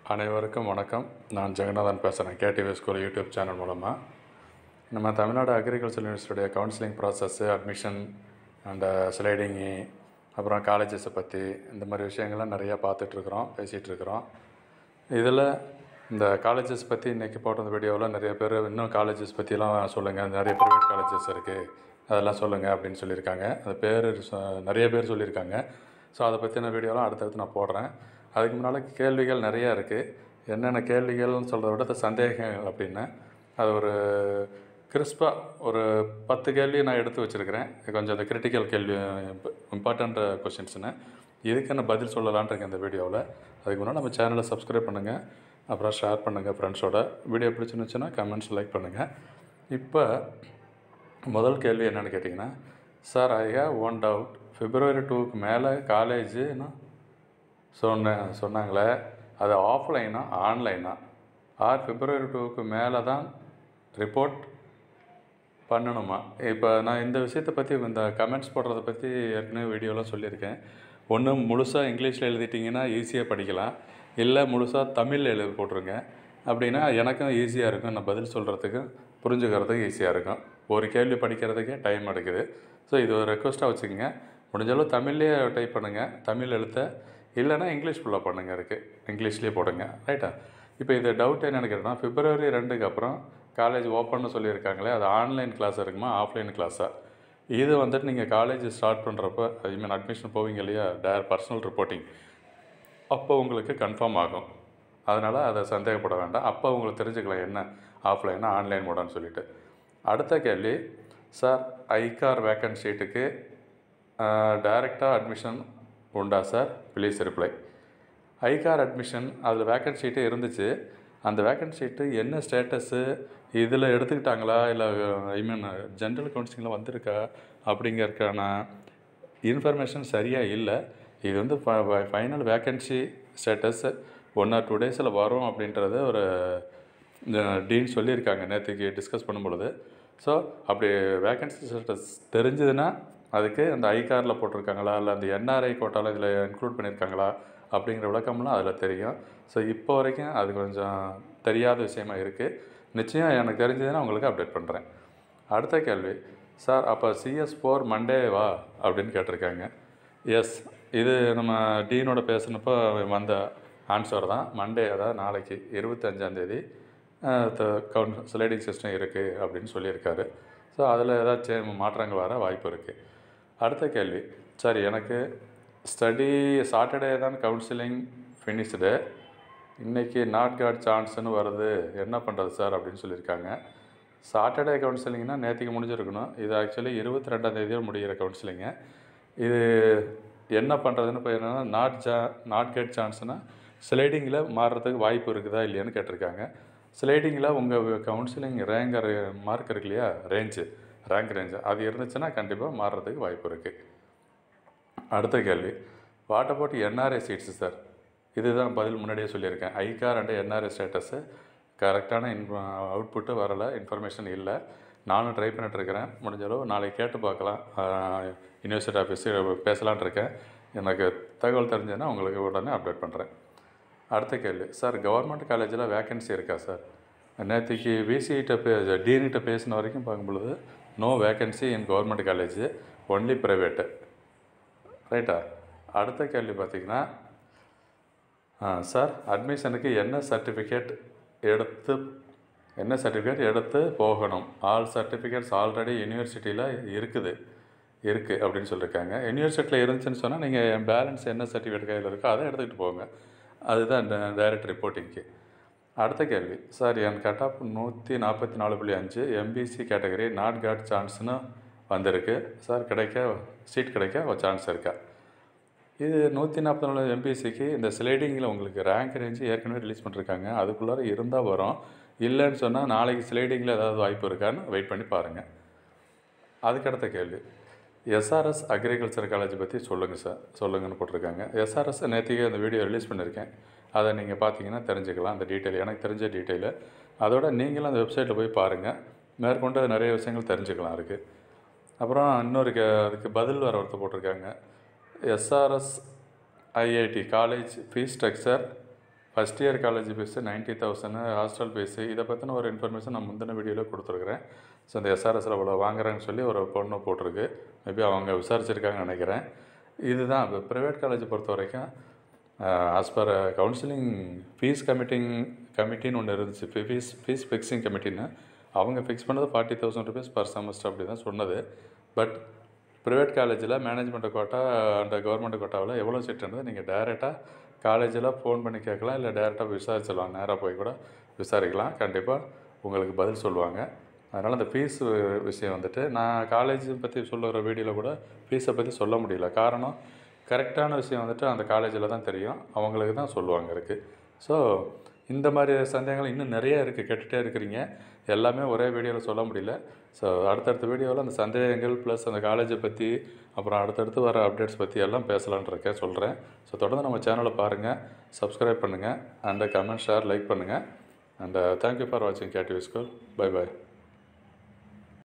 அனைவருக்கும் வணக்கம் நான் ஜெகநாதன் பேசுகிறேன் கேடிவி ஸ்கூல் யூடியூப் சேனல் மூலமாக நம்ம தமிழ்நாடு அக்ரிகல்ச்சர் யூனிவர்சிட்டியுடைய counselling process admission and sliding அப்புறம் காலேஜஸை பற்றி இந்த மாதிரி விஷயங்கள்லாம் நிறையா பார்த்துட்ருக்குறோம் பேசிகிட்டு இருக்கிறோம் இதில் இந்த காலேஜஸ் பற்றி இன்றைக்கி போட்ட இந்த வீடியோவில் நிறைய பேர் இன்னும் காலேஜஸ் பற்றிலாம் சொல்லுங்கள் நிறைய ப்ரைவேட் காலேஜஸ் இருக்குது அதெல்லாம் சொல்லுங்கள் அப்படின்னு சொல்லியிருக்காங்க அந்த பேர் சொ- நிறைய பேர் சொல்லியிருக்காங்க ஸோ அதை பற்றின வீடியோலாம் அடுத்தடுத்து நான் போடுறேன் அதுக்கு முன்னால் கேள்விகள் நிறையா இருக்குது என்னென்ன கேள்விகள்னு சொல்கிறத விட அது சந்தேகங்கள் அப்படின்னு அது ஒரு கிறிஸ்பாக ஒரு பத்து கேள்வி நான் எடுத்து வச்சுருக்கிறேன் கொஞ்சம் அந்த கிரிட்டிக்கல் கேள்வி இம்பார்ட்டண்ட் கொஷின்ஸ்னு இதுக்கு என்ன பதில் சொல்லலான்னு இருக்கேன் இந்த வீடியோவில் அதுக்கு முன்னாடி நம்ம சேனலை சப்ஸ்கிரைப் பண்ணுங்கள் அப்புறம் ஷேர் பண்ணுங்கள் ஃப்ரெண்ட்ஸோட வீடியோ பிடிச்சிருந்துச்சுன்னா கமெண்ட்ஸ் லைக் பண்ணுங்கள் இப்போ முதல் கேள்வி என்னென்னு கேட்டிங்கன்னா sir I have one doubt February டூக்கு மேலே காலேஜுன்னு சொன்ன சொன்னாங்களே அது ஆஃப்லைனா ஆன்லைனா ஆர் பிப்ரவரி டூக்கு மேலே தான் ரிப்போர்ட் பண்ணணுமா இப்போ நான் இந்த விஷயத்தை பற்றி இந்த கமெண்ட்ஸ் போடுறத பற்றி ஏற்கனவே வீடியோலாம் சொல்லியிருக்கேன் ஒன்று முழுசாக இங்கிலீஷில் எழுதிட்டிங்கன்னா ஈஸியாக படிக்கலாம் இல்லை முழுசாக தமிழில் எழுதி போட்டுருங்க அப்படின்னா எனக்கும் ஈஸியாக இருக்கும் நான் பதில் சொல்கிறதுக்கு புரிஞ்சுக்கிறதுக்கு ஈஸியாக இருக்கும் ஒரு கேள்வி படிக்கிறதுக்கே டைம் எடுக்குது ஸோ இது ஒரு ரெக்வஸ்ட்டாக வச்சுக்கோங்க முடிஞ்சளவு தமிழ்லேயே டைப் பண்ணுங்கள் தமிழ் எழுத்த இல்லைன்னா இங்கிலீஷ் ஃபுல்லாக பண்ணுங்க இருக்குது இங்கிலீஷ்லேயே போடுங்க ரைட்டா இப்போ இது டவுட் என்னென்னு கேட்டோம்னா பிப்ரவரி ரெண்டுக்கு அப்புறம் காலேஜ் ஓப்பன்னு சொல்லியிருக்காங்களே அது ஆன்லைன் கிளாஸ் இருக்குமா ஆஃப்லைன் கிளாஸா இது வந்துட்டு நீங்கள் காலேஜ் ஸ்டார்ட் பண்ணுறப்ப ஐ மீன் அட்மிஷன் போவீங்க இல்லையா டேர் பர்சனல் ரிப்போர்ட்டிங் அப்போ உங்களுக்கு கன்ஃபார்ம் ஆகும் அதனால் அதை சந்தேகப்பட வேண்டாம் அப்போ உங்களுக்கு தெரிஞ்சுக்கலாம் என்ன ஆஃப்லைனா ஆன்லைன் மோடான்னு சொல்லிட்டு அடுத்த கேள்வி சார் ஐகார் வேக்கன்ட் சீட்டுக்கு டைரெக்டாக அட்மிஷன் உண்டா sir please reply ICAR admission அதில் வேக்கன்ட் சீட்டு இருந்துச்சு அந்த வேக்கன்ட் சீட்டு என்ன ஸ்டேட்டஸு இதில் எடுத்துக்கிட்டாங்களா இல்லை ஐ மீன் ஜென்ரல் கவுன்சிலிங்கில் வந்திருக்கா அப்படிங்கறதுக்கான இன்ஃபர்மேஷன் சரியாக இல்லை இது வந்து final vacancy status one or two டேஸில் வரும் அப்படின்றது ஒரு டீன் சொல்லியிருக்காங்க நேற்றுக்கு டிஸ்கஸ் பண்ணும் பொழுது ஸோ அப்படி வேக்கன்சி ஸ்டேட்டஸ் தெரிஞ்சதுன்னா அதுக்கு அந்த ஐகாரில் போட்டிருக்காங்களா இல்லை அந்த என்ஆர்ஐ கோட்டாவில் இதில் இன்க்ளூட் பண்ணியிருக்காங்களா அப்படிங்கிற விளக்கம்லாம் அதில் தெரியும் ஸோ இப்போ வரைக்கும் அது கொஞ்சம் தெரியாத விஷயமா இருக்குது நிச்சயம் எனக்கு தெரிஞ்சதுன்னா உங்களுக்கு அப்டேட் பண்ணுறேன் அடுத்த கேள்வி சார் அப்போ சிஎஸ் ஃபோர் மண்டேவா அப்படின்னு கேட்டிருக்காங்க எஸ் இது நம்ம டீனோட பேசினப்போ வந்த ஆன்சர் தான் மண்டே அதாவது நாளைக்கு இருபத்தஞ்சாந்தேதி கவுன் ஸ்லைடிங் சிஸ்டம் இருக்குது அப்படின்னு சொல்லியிருக்காரு ஸோ அதில் ஏதாச்சும் மாற்றங்கள் வர வாய்ப்பு இருக்குது அடுத்த கேள்வி சார் எனக்கு ஸ்டடி சாட்டர்டே தான் கவுன்சிலிங் ஃபினிஷ்டு இன்றைக்கி நாட் காட் சான்ஸ்னு வருது என்ன பண்ணுறது சார் அப்படின்னு சொல்லியிருக்காங்க சாட்டர்டே கவுன்சிலிங்னா நேற்றுக்கு முடிஞ்சிருக்கணும் இது ஆக்சுவலி இருபத்தி ரெண்டாம் தேதியோட முடிகிற கவுன்சிலிங்கு இது என்ன பண்ணுறதுன்னு இப்போ என்னென்னா நாட் ஜா நாட் கெட் சான்ஸ்னால் ஸ்லைடிங்கில் மாறுறதுக்கு வாய்ப்பு இருக்குதா இல்லையான்னு கேட்டிருக்காங்க ஸ்லைடிங்கில் உங்கள் கவுன்சிலிங் ரேங்கர் மார்க் இருக்கு இல்லையா ரேஞ்சு ரேங்க் ரேஞ்சு அது இருந்துச்சுன்னா கண்டிப்பாக மாறுறதுக்கு வாய்ப்பு இருக்குது அடுத்த கேள்வி what about NRI seats sir இதுதான் பதில் முன்னாடியே சொல்லியிருக்கேன் ஐகார் அண்ட் என்ஆர்ஐ ஸ்டேட்டஸு கரெக்டான இன் அவுட்புட்டு வரலை இன்ஃபர்மேஷன் இல்லை நானும் ட்ரை பண்ணிட்டுருக்கிறேன் முடிஞ்ச அளவு நாளைக்கு கேட்டு பார்க்கலாம் யூனிவர்சிட்டி ஆஃபீஸு பேசலான் இருக்கேன் எனக்கு தகவல் தெரிஞ்சதுன்னா உங்களுக்கு உடனே அப்டேட் பண்ணுறேன் அடுத்த கேள்வி சார் கவர்மெண்ட் காலேஜில் வேக்கன்சி இருக்கா சார் நேற்றுக்கு விசிகிட்ட பே டீனிட்ட பேசின வரைக்கும் பார்க்கும்பொழுது no vacancy in government college only private ரைட்டா அடுத்த கேள்வி பார்த்தீங்கன்னா சார் அட்மிஷனுக்கு என்ன சர்டிஃபிகேட் எடுத்து என்ன சர்டிஃபிகேட் எடுத்து போகணும் ஆல் சர்டிஃபிகேட்ஸ் ஆல்ரெடி யூனிவர்சிட்டியில் இருக்குது இருக்குது அப்படின்னு சொல்லியிருக்காங்க யூனிவர்சிட்டியில் இருந்துச்சுன்னு சொன்னால் நீங்கள் பேலன்ஸ் என்ன சர்டிஃபிகேட் கையில் இருக்கோ அதை எடுத்துக்கிட்டு போங்க அதுதான் டைரக்ட் ரிப்போர்ட்டிங்க்கு அடுத்த கேள்வி சார் என் கட் ஆஃப் நூற்றி நாற்பத்தி நாலு புள்ளி அஞ்சு எம்பிசி கேட்டகரி நாட் காட் சான்ஸ்னு வந்திருக்கு சார் கிடைக்க சீட் கிடைக்க ஒரு சான்ஸ் இருக்கா இது நூற்றி நாற்பத்தி நாலு எம்பிசிக்கு இந்த ஸ்லைடிங்கில் உங்களுக்கு ரேங்க் ரேஞ்சு ஏற்கனவே ரிலீஸ் பண்ணிருக்காங்க அதுக்குள்ளார இருந்தால் வரும் இல்லைன்னு சொன்னால் நாளைக்கு ஸ்லைடிங்கில் ஏதாவது வாய்ப்பு இருக்கான்னு வெயிட் பண்ணி பாருங்கள் அதுக்கடுத்த கேள்வி எஸ்ஆர்எஸ் அக்ரிகல்ச்சர் காலேஜ் பற்றி சொல்லுங்கள் சார் சொல்லுங்கன்னு போட்டிருக்காங்க எஸ்ஆர்எஸ் நேற்றுக்கே அந்த வீடியோ ரிலீஸ் பண்ணியிருக்கேன் அதை நீங்கள் பார்த்தீங்கன்னா தெரிஞ்சுக்கலாம் அந்த டீட்டெயில் எனக்கு தெரிஞ்ச டீட்டெயிலு அதோட நீங்களும் அந்த வெப்சைட்டில் போய் பாருங்கள் மேற்கொண்டு நிறைய விஷயங்கள் தெரிஞ்சுக்கலாம் இருக்குது அப்புறம் இன்னொரு கே அதுக்கு பதில் வர ஒருத்தர் போட்டிருக்காங்க SRS IIT college fees structure first year college fees ninety thousand hostel fees இதை பற்றின ஒரு இன்ஃபர்மேஷன் நான் முந்தின வீடியோவில் கொடுத்துருக்குறேன் ஸோ இந்த எஸ்ஆர்எஸில் இவ்வளோ வாங்குறாங்கன்னு சொல்லி ஒரு பொண்ணு போட்டிருக்கு மேபி அவங்க விசாரிச்சிருக்காங்கன்னு நினைக்கிறேன் இதுதான் இப்போ ப்ரைவேட் காலேஜ் பொறுத்த வரைக்கும் as per counselling fees committing கமிட்டின்னு ஒன்று இருந்துச்சு ஃபீஸ் ஃபீஸ் ஃபிக்ஸிங் கமிட்டின்னு அவங்க ஃபிக்ஸ் பண்ணது forty thousand rupees per semester அப்படி தான் சொன்னது பட் ப்ரைவேட் காலேஜில் மேனேஜ்மெண்ட் கோட்டா அண்ட் கவர்மெண்ட் கோட்டாவில் எவ்வளோ சீட்டுன்றது நீங்கள் டேரெக்டாக காலேஜில் ஃபோன் பண்ணி கேட்கலாம் இல்லை டேரெக்டாக விசாரிச்சிடலாம் நேராக போய் கூட விசாரிக்கலாம் கண்டிப்பாக உங்களுக்கு பதில் சொல்லுவாங்க அதனால் அந்த ஃபீஸ் விஷயம் வந்துட்டு நான் காலேஜ் பற்றி சொல்லுற வீடியோவில் கூட ஃபீஸை பற்றி சொல்ல முடியல காரணம் கரெக்டான விஷயம் வந்துட்டு அந்த காலேஜில் தான் தெரியும் அவங்களுக்கு தான் சொல்லுவாங்க இருக்குது ஸோ இந்த மாதிரி சந்தேகங்கள் இன்னும் நிறைய இருக்குது கேட்டுகிட்டே இருக்கிறீங்க எல்லாமே ஒரே வீடியோவில் சொல்ல முடியல ஸோ அடுத்தடுத்த வீடியோவில் அந்த சந்தேகங்கள் ப்ளஸ் அந்த காலேஜை பற்றி அப்புறம் அடுத்தடுத்து வர அப்டேட்ஸ் பற்றி எல்லாம் பேசலான்னு இருக்கேன் சொல்கிறேன் ஸோ தொடர்ந்து நம்ம சேனலை பாருங்கள் சப்ஸ்கிரைப் பண்ணுங்கள் அண்ட் கமெண்ட் ஷேர் லைக் பண்ணுங்கள் அண்ட் தேங்க்யூ ஃபார் வாட்சிங் கேடிவி ஸ்கூல் பை பாய்